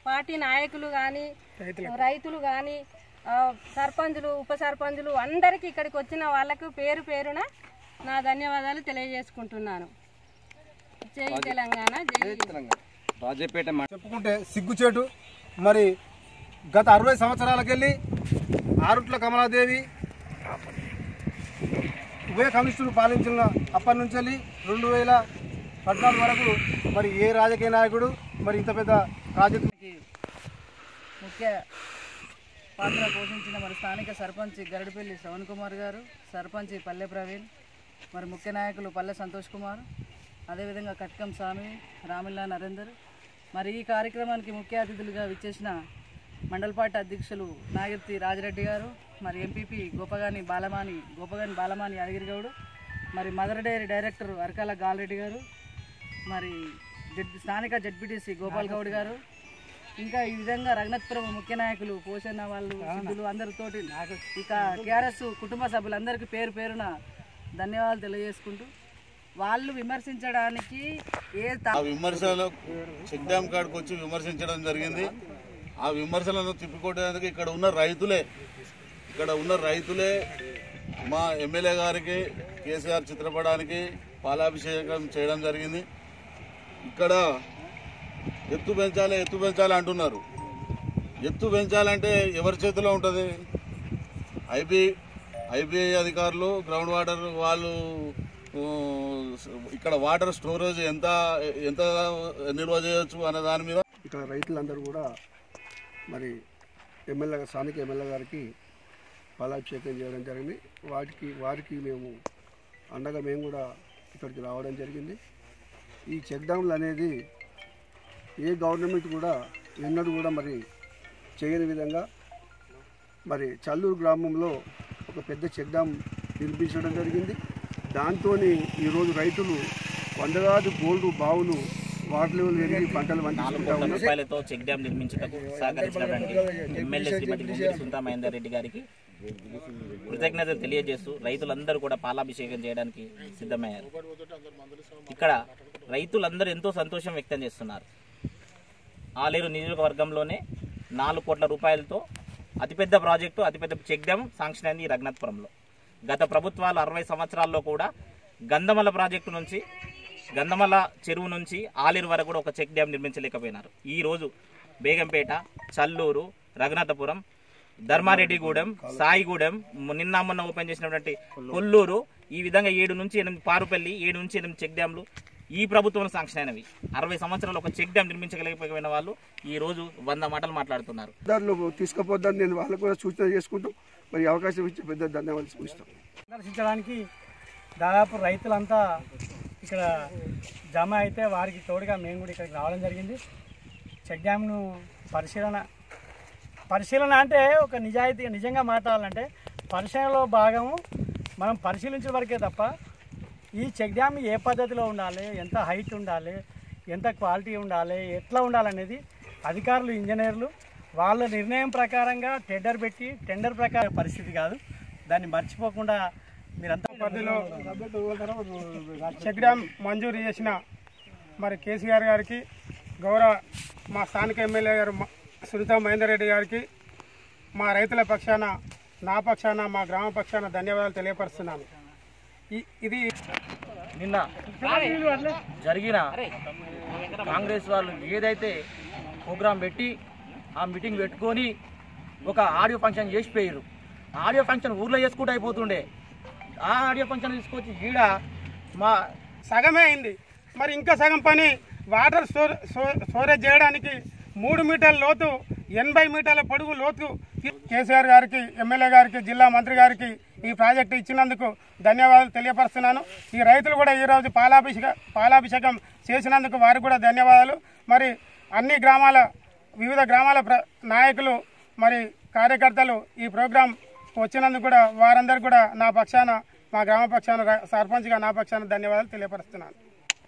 party నాయకులు కానీ రైతులు కానీ సర్పంచులు ఉప సర్పంచులు అందరికీ ఇక్కడికి వచ్చిన వాళ్ళకు పేరు పేరున నా ధన్యవాదాలు తెలియజేసుకుంటున్నాను జై తెలంగాణ జై రాజపేట చెప్పుకుంటే సిగ్గుచేటు మరి గత అరవై సంవత్సరాలకెళ్ళి ఆరుట్ల కమలాదేవి ఉభయ కమిషనర్ పాలించిన అప్పటి నుంచి వెళ్ళి రెండు వేల పద్నాలుగు వరకు మరి ఏ రాజకీయ నాయకుడు మరి ఇంత పెద్ద ప్రాజెక్టు ముఖ్య పాత్ర పోషించిన మరి స్థానిక సర్పంచ్ గరడిపల్లి శ్రవణ్ కుమార్ గారు సర్పంచ్ పల్లె ప్రవీణ్ మరి ముఖ్య నాయకులు పల్లె సంతోష్ కుమార్ అదేవిధంగా కట్కం స్వామి రామిల్లా నరేందర్ మరి ఈ కార్యక్రమానికి ముఖ్య అతిథులుగా విచ్చేసిన మండల పార్టీ అధ్యక్షులు నాగిర్తి రాజిరెడ్డి గారు మరి ఎంపీపీ గోపగాని బాలమాని గోపగాని బాలమాని యాదగిరిగౌడు మరి mother dairy director Arakala Galareddy garu మరి జడ్ స్థానిక జడ్పీటీసీ గోపాల్ గౌడ్ గారు ఇంకా ఈ విధంగా రఘునాథపురం ముఖ్య నాయకులు పోషణ వాళ్ళు సిద్ధులు అందరితోటి ఇక టీఆర్ఎస్ కుటుంబ సభ్యులందరికీ పేరు పేరున ధన్యవాదాలు తెలియజేసుకుంటూ వాళ్ళు విమర్శించడానికి ఏ తా- ఆ విమర్శలు చెక్ డ్యామ్ కాడికి వచ్చి విమర్శించడం జరిగింది ఆ విమర్శలను తిప్పికొట్టడానికి ఇక్కడ ఉన్న రైతులే ఇక్కడ ఉన్న రైతులే మా ఎమ్మెల్యే గారికి కేసీఆర్ చిత్రపటానికి పాలాభిషేకం చేయడం జరిగింది ఇక్కడ ఎత్తు పెంచాలి ఎత్తు పెంచాలి అంటున్నారు ఎత్తు పెంచాలంటే ఎవరి చేతిలో ఉంటుంది ఐబీ ఐబీఐ అధికారులు గ్రౌండ్ వాటర్ వాళ్ళు ఊ, ఇక్కడ వాటర్ స్టోరేజ్ ఎంత ఎంత నిల్వ చేయొచ్చు అనే దాని మీద ఇక్కడ రైతులందరూ కూడా మరి ఎమ్మెల్యే స్థానిక ఎమ్మెల్యే గారికి పాలాభిషేకం చేయడం జరిగింది వాటికి వారికి మేము అండగా మేము కూడా ఇక్కడికి రావడం జరిగింది ఈ చెక్ డ్యామ్లు అనేది ఏ గవర్నమెంట్ కూడా ఎన్నడూ కూడా మరి చేయని విధంగా మరి చల్లూరు గ్రామంలో ఒక పెద్ద చెక్ డ్యామ్ నిర్మించడం జరిగింది దాంతో ఈరోజు రైతులు వందలాది గోల్డ్ బావులు వాటర్ లెవెల్ పెరిగి పంటలు పండించుకుంటా కోట్ల ఉన్నారు రూపాయలతో చెక్ డ్యామ్ నిర్మించుటకు సహకరించినటువంటి ఎమ్మెల్యే శ్రీమతి గుండె సుంతా మహేందర్ రెడ్డి గారికి కృతజ్ఞతలు తెలియజేస్తూ రైతులందరూ కూడా పాలాభిషేకం చేయడానికి సిద్ధమయ్యారు ఇక్కడ రైతులందరూ ఎంతో సంతోషం వ్యక్తం చేస్తున్నారు ఆలేరు నియోజకవర్గంలోనే నాలుగు కోట్ల రూపాయలతో అతిపెద్ద ప్రాజెక్టు అతిపెద్ద చెక్ డ్యామ్ శాంక్షన్ అయింది ఈ రఘునాథపురంలో గత ప్రభుత్వాలు అరవై సంవత్సరాల్లో కూడా గంధమల ప్రాజెక్టు నుంచి గంధమల చెరువు నుంచి ఆలేరు వరకు కూడా ఒక చెక్ డ్యామ్ నిర్మించలేకపోయినారు ఈ రోజు బేగంపేట చల్లూరు రఘునాథపురం ధర్మారెడ్డిగూడెం సాయిగూడెం మ- నిన్న మొన్న ఓపెన్ చేసినటువంటి కొల్లూరు ఈ విధంగా ఏడు నుంచి ఎనిమిది పారుపల్లి ఏడు నుంచి ఎనిమిది చెక్ డ్యాంలు ఈ ప్రభుత్వం శాంక్షన్ అయినవి అరవై సంవత్సరాలు ఒక చెక్ డ్యామ్ నిర్మించగలిగిపోయిన వాళ్ళు ఈ రోజు వంద మాటలు మాట్లాడుతున్నారు దారిలో తీసుకుపోద్దని నేను వాళ్ళకు కూడా సూచన చేసుకుంటూ మరి ఈ అవకాశం ఇచ్చి పెద్ద ధన్యవాదాలు చూపిస్తాం సందర్శించడానికి దాదాపు రైతులంతా ఇక్కడ జమ అయితే వారికి తోడుగా మేము కూడా ఇక్కడికి రావడం జరిగింది చెక్ డ్యామ్ను పరిశీలన పరిశీలన అంటే ఒక నిజాయితీగా నిజంగా మాట్లాడాలంటే పరిశీలనలో భాగము మనం పరిశీలించే వరకే తప్ప ఈ చెక్ డ్యామ్ ఏ పద్ధతిలో ఉండాలి ఎంత హైట్ ఉండాలి ఎంత క్వాలిటీ ఉండాలి ఎట్లా ఉండాలనేది అధికారులు ఇంజనీర్లు వాళ్ళ నిర్ణయం ప్రకారంగా టెండర్ పెట్టి టెండర్ ప్రకారం పరిస్థితి కాదు దాన్ని మర్చిపోకుండా మీరంతా పరిధిలో చెక్ డ్యామ్ మంజూరు చేసిన మరి కేసీఆర్ గారికి గౌరవ మా స్థానిక ఎమ్మెల్యే గారు మ- సునీత మహేందర్ రెడ్డి గారికి మా రైతుల పక్షాన నా పక్షాన మా గ్రామ పక్షాన ధన్యవాదాలు తెలియపరుస్తున్నాను ఈ- ఇది నిన్న జరిగిన కాంగ్రెస్ వాళ్ళు ఏదైతే ప్రోగ్రాం పెట్టి ఆ మీటింగ్ పెట్టుకొని ఒక ఆడియో ఫంక్షన్ చేసిపోయారు ఆడియో ఫంక్షన్ ఊర్లో చేసుకుంటూ అయిపోతుండే ఆ ఆడియో ఫంక్షన్ తీసుకొచ్చి ఈడ మా సగమే అయింది మరి ఇంకా సగం పని వాటర్ స్టోర్ స్టో- స్టోరేజ్ చేయడానికి మూడు మీటర్ల లోతు ఎనభై మీటర్ల పొడుగు లోతు కేసీఆర్ గారికి ఎమ్మెల్యే గారికి జిల్లా మంత్రి గారికి ఈ ప్రాజెక్టు ఇచ్చినందుకు ధన్యవాదాలు తెలియపరుస్తున్నాను ఈ రైతులు కూడా ఈరోజు పాలాభిషేక పాలాభిషేకం చేసినందుకు వారికి కూడా ధన్యవాదాలు మరి అన్ని గ్రామాల వివిధ గ్రామాల ప్ర నాయకులు మరి కార్యకర్తలు ఈ ప్రోగ్రాం వచ్చినందుకు కూడా వారందరికీ కూడా నా పక్షాన మా గ్రామ పక్షాన సర్పంచ్గా నా పక్షాన ధన్యవాదాలు తెలియపరుస్తున్నాను